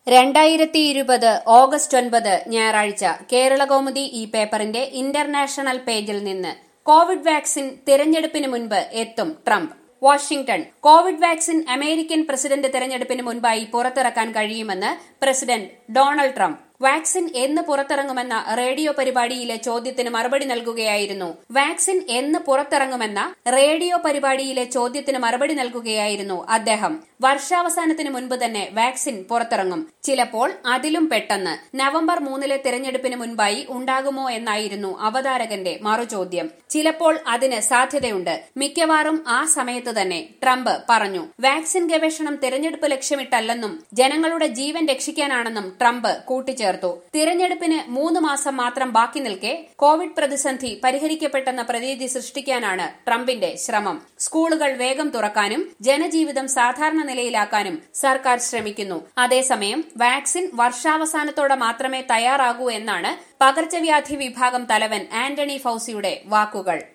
രണ്ടായിരത്തി ഇരുപത് ഓഗസ്റ്റ് ഒൻപത് ഞായറാഴ്ച കേരളകൗമുദി ഈ പേപ്പറിന്റെ ഇന്റർനാഷണൽ പേജിൽ നിന്ന് കോവിഡ് വാക്സിൻ തിരഞ്ഞെടുപ്പിന് മുൻപ് എത്തും Trump Washington covid vaccine American president തെരഞ്ഞെടുപ്പിന് മുൻപായി പുറത്തിറക്കാൻ കഴിയുമെന്ന് പ്രസിഡന്റ് ഡൊണാൾഡ് ട്രംപ് വാക്സിൻ എന്ന് പുറത്തിറങ്ങുമെന്ന റേഡിയോ പരിപാടിയിലെ ചോദ്യത്തിന് മറുപടി നൽകുകയായിരുന്നു വാക്സിൻ എന്ന് പുറത്തിറങ്ങുമെന്ന റേഡിയോ പരിപാടിയിലെ ചോദ്യത്തിന് മറുപടി നൽകുകയായിരുന്നു അദ്ദേഹം വർഷാവസാനത്തിന് മുൻപ് തന്നെ വാക്സിൻ പുറത്തിറങ്ങും ചിലപ്പോൾ അതിലും പെട്ടെന്ന് നവംബർ മൂന്നിലെ തിരഞ്ഞെടുപ്പിന് മുൻപായി ഉണ്ടാകുമോ എന്നായിരുന്നു അവതാരകന്റെ മറുചോദ്യം ചിലപ്പോൾ അതിന് സാധ്യതയുണ്ട് മിക്കവാറും ആ സമയത്ത് തന്നെ ട്രംപ് പറഞ്ഞു വാക്സിൻ ഗവേഷണം തിരഞ്ഞെടുപ്പ് ലക്ഷ്യമിട്ടല്ലെന്നും ജനങ്ങളുടെ ജീവൻ രക്ഷിക്കാനാണെന്നും ട്രംപ് കൂട്ടിച്ചേർത്തു തിരഞ്ഞെടുപ്പിന് മൂന്ന് മാസം മാത്രം ബാക്കി നിൽക്കെ കോവിഡ് പ്രതിസന്ധി പരിഹരിക്കപ്പെട്ടെന്ന പ്രതീതി സൃഷ്ടിക്കാനാണ് ട്രംപിന്റെ ശ്രമം സ്കൂളുകൾ വേഗം തുറക്കാനും ജനജീവിതം സാധാരണ നിലയിലാക്കാനും സർക്കാർ ശ്രമിക്കുന്നു അതേസമയം വാക്സിൻ വർഷാവസാനത്തോടെ മാത്രമേ തയ്യാറാകൂ എന്നാണ് പകർച്ചവ്യാധി വിഭാഗം തലവൻ ആന്റണി ഫൌസിയുടെ വാക്കുകൾ